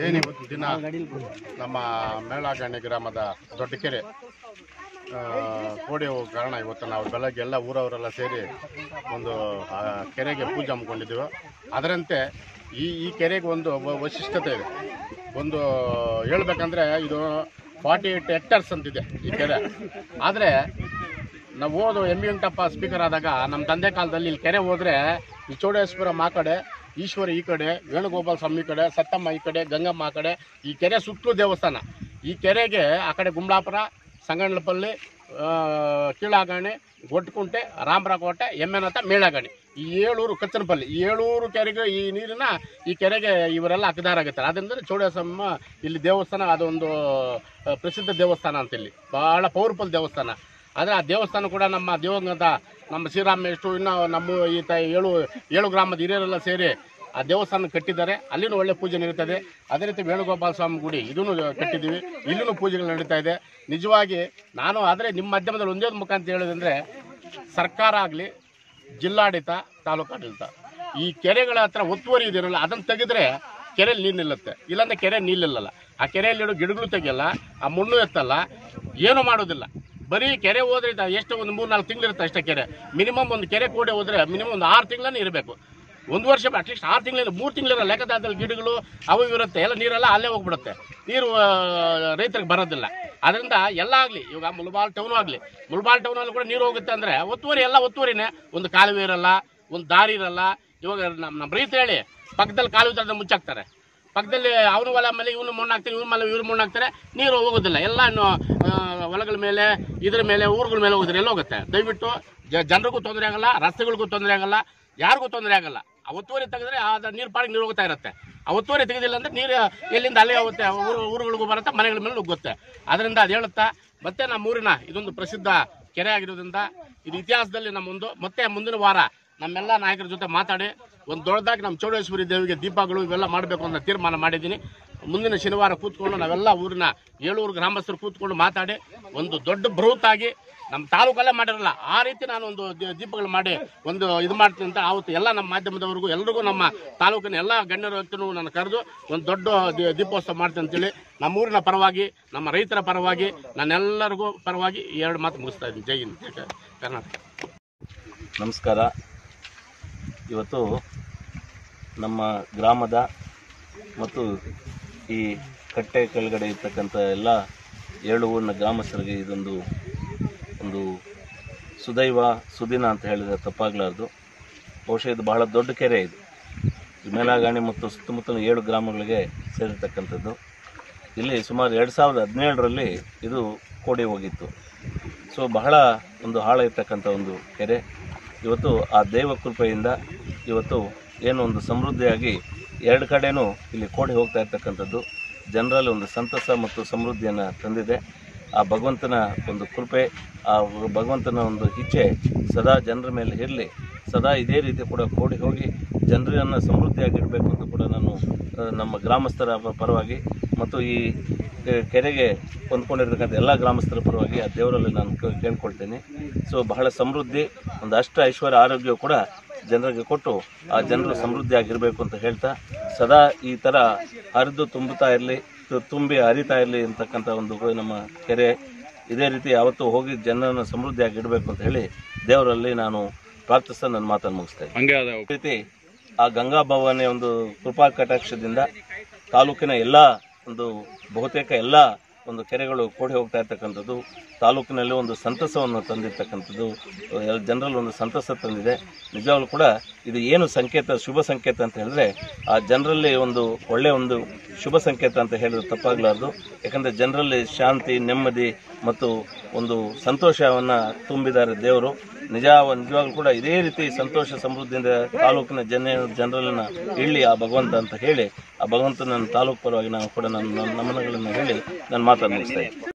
ಏನು ಇವತ್ತು ದಿನ ನಮ್ಮ ಮೇಳಾಗಣ್ಣೆ ಗ್ರಾಮದ ದೊಡ್ಡಕೆರೆ ಆ, ಕೋಡಿ ಹೋಗೋ ಕಾರಣ ಇವತ್ತು ನಾವು ಬೆಳಗ್ಗೆ ಎಲ್ಲ ಊರವರೆಲ್ಲ ಸೇರಿ ಒಂದು ಆ, ಕೆರೆಗೆ ಪೂಜೆ ಹಮ್ಮಿಕೊಂಡಿದ್ದೀವಿ ಅದರಂತೆ ಈ ಈ ಕೆರೆಗೆ ಒಂದು ವ- ವೈಶಿಷ್ಟ್ಯತೆ ಇದೆ ಒಂದು ಹೇಳ್ಬೇಕಂದ್ರೆ ಇದು ಫಾರ್ಟಿ ಏಟ್ ಹೆಕ್ಟರ್ಸ್ ಅಂತಿದೆ ಈ ಕೆರೆ ಆದರೆ ನಾವು ಹೋದು ಎಂ ವೆಂಕಟಪ್ಪ ಸ್ಪೀಕರ್ ಆದಾಗ ನಮ್ಮ ತಂದೆ ಕಾಲದಲ್ಲಿ ಇಲ್ಲಿ ಕೆರೆ ಹೋದ್ರೆ ಈ ಚೌಡೇಶ್ವರಂ ಆ ಕಡೆ ಈಶ್ವರ ಈ ಕಡೆ ವೇಣುಗೋಪಾಲ ಸ್ವಾಮಿ ಈ ಕಡೆ ಸತ್ತಮ್ಮ ಈ ಕಡೆ ಗಂಗಮ್ಮ ಆ ಕಡೆ ಈ ಕೆರೆ ಸುತ್ತಲೂ ದೇವಸ್ಥಾನ ಈ ಕೆರೆಗೆ ಆ ಕಡೆ ಗುಂಬ್ಳಾಪುರ ಸಂಗಣ್ಣಪಲ್ಲಿ ಕೀಳಾಗಣಿ ಗೊಟ್ಟಕುಂಟೆ ರಾಮರಾಕೋಟೆ ಎಮ್ಮೆನತ ಮೇಳಾಗಣಿ ಈ ಏಳೂರು ಕಚ್ಚನಪಲ್ಲಿ ಈ ಏಳೂರು ಕೆರೆಗೆ ಈ ನೀರನ್ನ ಈ ಕೆರೆಗೆ ಇವರೆಲ್ಲ ಹಕ್ಕದಾರಾಗುತ್ತಾರೆ ಅದರಿಂದ ಚೌಡೇಶ್ವರಮ್ಮ ಇಲ್ಲಿ ದೇವಸ್ಥಾನ ಅದೊಂದು ಆ, ಪ್ರಸಿದ್ಧ ದೇವಸ್ಥಾನ ಅಂತ ಇಲ್ಲಿ ಬಹಳ ಪವರ್ಫುಲ್ ದೇವಸ್ಥಾನ ಆದರೆ ಆ ದೇವಸ್ಥಾನ ಕೂಡ ನಮ್ಮ ದಿವಂಗತ ನಮ್ಮ ಶ್ರೀರಾಮೇಶ್ರು ಇನ್ನು ನಮ್ಮ ಈ ತ ಏಳು ಏಳು ಗ್ರಾಮದ ಹಿರಿಯರೆಲ್ಲ ಸೇರಿ ಆ ದೇವಸ್ಥಾನ ಕಟ್ಟಿದ್ದಾರೆ ಅಲ್ಲಿನೂ ಒಳ್ಳೆ ಪೂಜೆ ನಡೀತದೆ ಅದೇ ರೀತಿ ವೇಣುಗೋಪಾಲ ಸ್ವಾಮಿ ಗುಡಿ ಇದನ್ನು ಕಟ್ಟಿದ್ದೀವಿ ಇಲ್ಲಿನೂ ಪೂಜೆಗಳು ನಡೀತಾ ಇದೆ ನಿಜವಾಗಿ ನಾನು ಆದರೆ ನಿಮ್ಮ ಮಾಧ್ಯಮದಲ್ಲಿ ಒಂದೇ ಒಂದು ಮುಖ ಅಂತ ಹೇಳೋದಂದರೆ ಸರ್ಕಾರ ಆಗಲಿ ಜಿಲ್ಲಾಡಳಿತ ತಾಲೂಕಾಡಳಿತ ಈ ಕೆರೆಗಳ ಹತ್ರ ಒತ್ತುವರಿ ಇದೆಯಲ್ಲ ಅದನ್ನು ತೆಗೆದ್ರೆ ಕೆರೆಯಲ್ಲಿ ನೀರು ನಿಲ್ಲುತ್ತೆ ಇಲ್ಲಾಂದ್ರೆ ಕೆರೆ ನೀರು ನಿಲ್ಲಲ್ಲ ಆ ಕೆರೆಯಲ್ಲಿರೋ ಗಿಡಗಳು ತೆಗಿಯಲ್ಲ ಆ ಮಣ್ಣು ಎತ್ತಲ್ಲ ಏನೂ ಮಾಡೋದಿಲ್ಲ ಬರೀ ಕೆರೆ ಹೋದ್ರೆ ಇದು ಎಷ್ಟು ಒಂದು ಮೂರು ನಾಲ್ಕು ತಿಂಗಳಿರುತ್ತೆ ಅಷ್ಟೇ ಕೆರೆ ಮಿನಿಮಮ್ ಒಂದು ಕೆರೆ ಕೂಡೆ ಹೋದ್ರೆ ಮಿನಿಮಮ್ ಒಂದು ಆರು ತಿಂಗಳನ್ನ ಇರಬೇಕು ಒಂದು ವರ್ಷ ಅಟ್ಲೀಸ್ಟ್ ಆರು ತಿಂಗಳಿಂದ ಮೂರು ತಿಂಗಳಿರೋ ಲೆಕ್ಕದಾದಲ್ಲಿ ಗಿಡಗಳು ಅವು ಇವು ಇರುತ್ತೆ ಎಲ್ಲ ನೀರೆಲ್ಲ ಅಲ್ಲೇ ಹೋಗ್ಬಿಡುತ್ತೆ ನೀರು ಆ, ರೈತರಿಗೆ ಬರೋದಿಲ್ಲ ಅದರಿಂದ ಎಲ್ಲ ಆಗಲಿ ಇವಾಗ ಮುಲ್ಬಾಲ್ ಟೌನು ಆಗಲಿ ಮುಲ್ಬಾಲ್ ಟೌನಲ್ಲಿ ಕೂಡ ನೀರು ಹೋಗುತ್ತೆ ಅಂದರೆ ಒತ್ತುವರಿ ಎಲ್ಲ ಒತ್ತುವರಿನೇ ಒಂದು ಕಾಲುವೆ ಇರಲ್ಲ ಒಂದು ದಾರಿ ಇರಲ್ಲ ಇವಾಗ ನಮ್ಮ ನಮ್ಮ ರೈತ ಹೇಳಿ ಪಕ್ಕದಲ್ಲಿ ಕಾಲುವೆ ತರ ಮುಚ್ಚಾಕ್ತಾರೆ ಪಕ್ಕದಲ್ಲಿ ಅವನು ಹೊಲ ಮೇಲೆ ಇವನು ಮಣ್ಣು ಹಾಕ್ತಾರೆ ಇವ್ನ ಮೇಲೆ ಇವ್ರು ಮಣ್ಣು ಹಾಕ್ತಾರೆ ನೀರು ಹೋಗೋದಿಲ್ಲ ಎಲ್ಲ ಇನ್ನು ಆ, ಹೊಲಗಳ ಮೇಲೆ ಇದ್ರ ಮೇಲೆ ಊರುಗಳ ಮೇಲೆ ಹೋಗಿದ್ರೆ ಎಲ್ಲ ಹೋಗುತ್ತೆ ದಯವಿಟ್ಟು ಜ- ಜನರಿಗೂ ತೊಂದರೆ ಆಗಲ್ಲ ರಸ್ತೆಗಳಿಗೂ ತೊಂದರೆ ಆಗಲ್ಲ ಯಾರಿಗೂ ತೊಂದರೆ ಆಗಲ್ಲ ಆ ಒತ್ತುವರಿ ತೆಗೆದ್ರೆ ಆ ನೀರು ಪಾಡಿಗೆ ನೀರು ಹೋಗ್ತಾ ಇರುತ್ತೆ ಆ ಒತ್ತುವರಿ ತೆಗೆದಿಲ್ಲ ಅಂದ್ರೆ ನೀರು ಎಲ್ಲಿಂದ ಅಲ್ಲೇ ಹೋಗುತ್ತೆ ಊರು ಊರುಗಳಿಗೂ ಬರುತ್ತೆ ಮನೆಗಳ ಮೇಲೆ ನುಗ್ಗುತ್ತೆ ಅದರಿಂದ ಅದು ಹೇಳುತ್ತಾ ಮತ್ತೆ ನಮ್ಮ ಊರಿನ ಇದೊಂದು ಪ್ರಸಿದ್ಧ ಕೆರೆ ಆಗಿರೋದ್ರಿಂದ ಇದು ಇತಿಹಾಸದಲ್ಲಿ ನಮ್ಮ ಒಂದು ಮತ್ತೆ ಮುಂದಿನ ವಾರ ನಮ್ಮೆಲ್ಲ ನಾಯಕರ ಜೊತೆ ಮಾತಾಡಿ ಒಂದು ದೊಡ್ಡದಾಗಿ ನಮ್ಮ ಚೌಡೇಶ್ವರಿ ದೇವಿಗೆ ದೀಪಗಳು ಇವೆಲ್ಲ ಮಾಡಬೇಕು ಅಂತ ತೀರ್ಮಾನ ಮಾಡಿದ್ದೀನಿ ಮುಂದಿನ ಶನಿವಾರ ಕೂತ್ಕೊಂಡು ನಾವೆಲ್ಲ ಊರಿನ ಏಳೂರು ಗ್ರಾಮಸ್ಥರು ಕೂತ್ಕೊಂಡು ಮಾತಾಡಿ ಒಂದು ದೊಡ್ಡ ಬೃಹತ್ ಆಗಿ ನಮ್ಮ ತಾಲೂಕಲ್ಲೇ ಮಾಡಿರಲ್ಲ ಆ ರೀತಿ ನಾನು ಒಂದು ದಿ- ದೀಪಗಳು ಮಾಡಿ ಒಂದು ಇದು ಮಾಡ್ತೀನಿ ಅಂತ ಆವತ್ತು ಎಲ್ಲ ನಮ್ಮ ಮಾಧ್ಯಮದವರಿಗೂ ಎಲ್ರಿಗೂ ನಮ್ಮ ತಾಲೂಕಿನ ಎಲ್ಲ ಗಣ್ಯರ ಹತ್ರನೂ ನಾನು ಕರೆದು ಒಂದು ದೊಡ್ಡ ದಿ- ದೀಪೋತ್ಸವ ಮಾಡ್ತೀನಿ ಅಂತೇಳಿ ನಮ್ಮೂರಿನ ಪರವಾಗಿ ನಮ್ಮ ರೈತರ ಪರವಾಗಿ ನಾನೆಲ್ಲರಿಗೂ ಪರವಾಗಿ ಈ ಎರಡು ಮಾತು ಮುಗಿಸ್ತಾ ಇದ್ದೀನಿ ಜೈ ಹಿಂದ್ ಜೈ ಕರ್ನಾಟಕ ನಮಸ್ಕಾರ ಇವತ್ತು ನಮ್ಮ ಗ್ರಾಮದ ಮತ್ತು ಈ ಕಟ್ಟೆ ಕೆಳಗಡೆ ಇರ್ತಕ್ಕಂಥ ಎಲ್ಲ ಏಳು ಊರಿನ ಗ್ರಾಮಸ್ಥರಿಗೆ ಇದೊಂದು ಒಂದು ಸುದೈವ ಸುದಿನ ಅಂತ ಹೇಳಿದರೆ ತಪ್ಪಾಗಲಾರ್ದು ಬಹುಶಃ ಇದು ಬಹಳ ದೊಡ್ಡ ಕೆರೆ ಇದು ಈ ಮೇಲಾಗಾಣಿ ಮತ್ತು ಸುತ್ತಮುತ್ತಲಿನ ಏಳು ಗ್ರಾಮಗಳಿಗೆ ಸೇರಿರ್ತಕ್ಕಂಥದ್ದು ಇಲ್ಲಿ ಸುಮಾರು ಎರಡು ಸಾವಿರದ ಹದಿನೇಳರಲ್ಲಿ ಇದು ಕೋಡಿ ಹೋಗಿತ್ತು ಸೊ ಬಹಳ ಒಂದು ಆಳ ಇರ್ತಕ್ಕಂಥ ಒಂದು ಕೆರೆ ಇವತ್ತು ಆ ದೈವ ಕೃಪೆಯಿಂದ ಇವತ್ತು ಏನು ಒಂದು ಸಮೃದ್ಧಿಯಾಗಿ ಎರಡು ಕಡೆನೂ ಇಲ್ಲಿ ಕೋಡಿ ಹೋಗ್ತಾ ಇರ್ತಕ್ಕಂಥದ್ದು ಜನರಲ್ಲಿ ಒಂದು ಸಂತಸ ಮತ್ತು ಸಮೃದ್ಧಿಯನ್ನು ತಂದಿದೆ ಆ ಭಗವಂತನ ಒಂದು ಕೃಪೆ ಆ ಭಗವಂತನ ಒಂದು ಇಚ್ಛೆ ಸದಾ ಜನರ ಮೇಲೆ ಇರಲಿ ಸದಾ ಇದೇ ರೀತಿ ಕೂಡ ಕೋಡಿ ಹೋಗಿ ಜನರನ್ನು ಸಮೃದ್ಧಿಯಾಗಿಡಬೇಕು ಅಂತ ಕೂಡ ನಾನು ಆ, ನಮ್ಮ ಗ್ರಾಮಸ್ಥರ ಪ- ಪರವಾಗಿ ಮತ್ತು ಈ ಕೆ- ಕೆರೆಗೆ ಹೊಂದ್ಕೊಂಡಿರ್ತಕ್ಕಂಥ ಎಲ್ಲ ಗ್ರಾಮಸ್ಥರ ಪರವಾಗಿ ಆ ದೇವರಲ್ಲಿ ನಾನು ಕೇ- ಕೇಳ್ಕೊಳ್ತೇನೆ ಸೊ ಬಹಳ ಸಮೃದ್ಧಿ ಒಂದು ಅಷ್ಟ ಐಶ್ವರ್ಯ ಆರೋಗ್ಯ ಕೂಡ ಜನರಿಗೆ ಕೊಟ್ಟು ಆ ಜನರು ಸಮೃದ್ಧಿಯಾಗಿರಬೇಕು ಅಂತ ಹೇಳ್ತಾ ಸದಾ ಈ ಥರ ಹರಿದು ತುಂಬುತ್ತಾ ಇರಲಿ ತುಂಬಿ ಹರಿತಾ ಇರಲಿ ಅಂತಕ್ಕಂಥ ಒಂದು ನಮ್ಮ ಕೆರೆ ಇದೇ ರೀತಿ ಯಾವತ್ತೂ ಹೋಗಿ ಜನರನ್ನು ಸಮೃದ್ಧಿಯಾಗಿ ಇಡಬೇಕು ಅಂತ ಹೇಳಿ ದೇವರಲ್ಲಿ ನಾನು ಪ್ರಾರ್ಥಿಸ್ತಾ ನನ್ನ ಮಾತನ್ನು ಮುಗಿಸ್ತೇನೆ ಈ ರೀತಿ ಆ ಗಂಗಾ ಭವಾನಿ ಒಂದು ಕೃಪಾ ಕಟಾಕ್ಷದಿಂದ ತಾಲೂಕಿನ ಎಲ್ಲ ಒಂದು ಬಹುತೇಕ ಎಲ್ಲ ಒಂದು ಕೆರೆಗಳು ಕೂಡಿ ಹೋಗ್ತಾ ಇರ್ತಕ್ಕಂಥದ್ದು ತಾಲೂಕಿನಲ್ಲಿ ಒಂದು ಸಂತಸವನ್ನು ತಂದಿರ್ತಕ್ಕಂಥದ್ದು ಎಲ್ಲ ಜನರಲ್ಲಿ ಒಂದು ಸಂತಸ ತಂದಿದೆ ನಿಜವಾಗ್ಲೂ ಕೂಡ ಇದು ಏನು ಸಂಕೇತ ಶುಭ ಸಂಕೇತ ಅಂತ ಹೇಳಿದ್ರೆ ಆ ಜನರಲ್ಲಿ ಒಂದು ಒಳ್ಳೆಯ ಒಂದು ಶುಭ ಸಂಕೇತ ಅಂತ ಹೇಳಿದ್ರೆ ತಪ್ಪಾಗಲಾರ್ದು ಯಾಕಂದರೆ ಜನರಲ್ಲಿ ಶಾಂತಿ ನೆಮ್ಮದಿ ಮತ್ತು ಒಂದು ಸಂತೋಷವನ್ನು ತುಂಬಿದ್ದಾರೆ ದೇವರು ನಿಜ ನಿಜವಾಗ್ಲೂ ಕೂಡ ಇದೇ ರೀತಿ ಸಂತೋಷ ಸಮೃದ್ಧಿಯಿಂದ ತಾಲೂಕಿನ ಜನ ಜನರನ್ನ ಇಳ್ಳಿ ಆ ಭಗವಂತ ಅಂತ ಹೇಳಿ ಆ ಭಗವಂತನ ತಾಲೂಕು ಪರವಾಗಿ ನಾನು ಕೂಡ ನನ್ನ ನಮನಗಳನ್ನು ಹೇಳಿ ನನ್ನ ಮಾತನ್ನು ಮುಗಿಸ್ತಾ ಇದ್ದೀನಿ